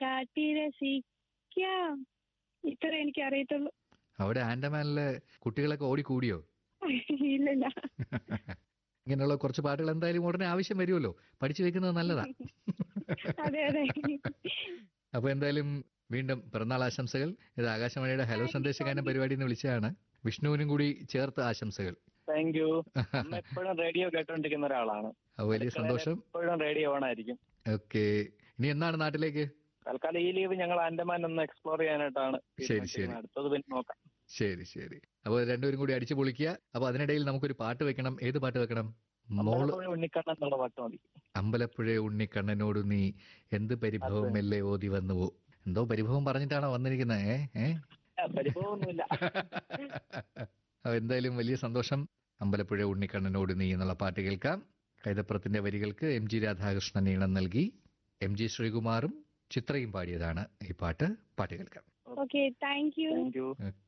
കാട്ടി രസിക്കാം ഇത്ര എനിക്ക് അറിയത്തുള്ളൂ അവിടെ ആൻഡമാനിലെ കുട്ടികളൊക്കെ ഓടിക്കൂടിയോ ഇല്ലില്ല ഇങ്ങനെയുള്ള കുറച്ച് പാട്ടുകൾ എന്തായാലും ഉടനെ ആവശ്യം വരുമല്ലോ പഠിച്ചു വെക്കുന്നത് നല്ലതാ അതെ അതെ അപ്പൊ എന്തായാലും വീണ്ടും പിറന്നാൾ ആശംസകൾ ഇത് ആകാശവാണിയുടെ ഹലോ സന്ദേശകാരൻ പരിപാടി എന്ന് വിളിച്ചതാണ് വിഷ്ണുവിനും കൂടി ചേർത്ത് ആശംസകൾ താങ്ക് യു അമ്മ എപ്പോഴും റേഡിയോ കേട്ടോണ്ടിരിക്കുന്ന ഒരാളാണ് അപ്പൊ വലിയ സന്തോഷം എപ്പോഴും റേഡിയോ ഓൺ ആയിരിക്കും ഓക്കെ ഇനി എന്നാണ് നാട്ടിലേക്ക് തൽക്കാലം ഈ ലീവ് ഞങ്ങൾ ആൻഡമാൻ ഒന്ന് എക്സ്പ്ലോർ ചെയ്യാനായിട്ടാണ് ശരി, ശരി. തീരുമാനിച്ചിരിക്കുന്നത്. അടുത്തത് പിന്നെ നോക്കാം ശരി ശരി അപ്പൊ രണ്ടുപേരും കൂടി അടിച്ചു പൊളിക്കുക അപ്പൊ അതിനിടയിൽ നമുക്കൊരു പാട്ട് വെക്കണം ഏത് പാട്ട് വെക്കണം മോള് അമ്പലപ്പുഴ ഉണ്ണിക്കണ്ണൻ എന്നുള്ള പാട്ട് മതി അമ്പലപ്പുഴ ഉണ്ണിക്കണ്ണനോട് നീ എന്ത് പരിഭവമല്ലേ ഓതി വന്നുവോ എന്തോ പരിഭവം പറഞ്ഞിട്ടാണോ വന്നിരിക്കുന്നത് ഏ ഏ ആ, പരിഭവമൊന്നുമില്ല അപ്പൊ എന്തായാലും വലിയ സന്തോഷം അമ്പലപ്പുഴ ഉണ്ണിക്കണ്ണനോട് നീ എന്നുള്ള പാട്ട് കേൾക്കാം കൈതപ്പുറത്തിന്റെ വരികൾക്ക് എം ജി രാധാകൃഷ്ണൻ ഈണം നൽകി എം ജി ശ്രീകുമാറും ചിത്രയും പാടിയതാണ് ഈ പാട്ട് പാട്ട് കേൾക്കാം okay thank you thank you okay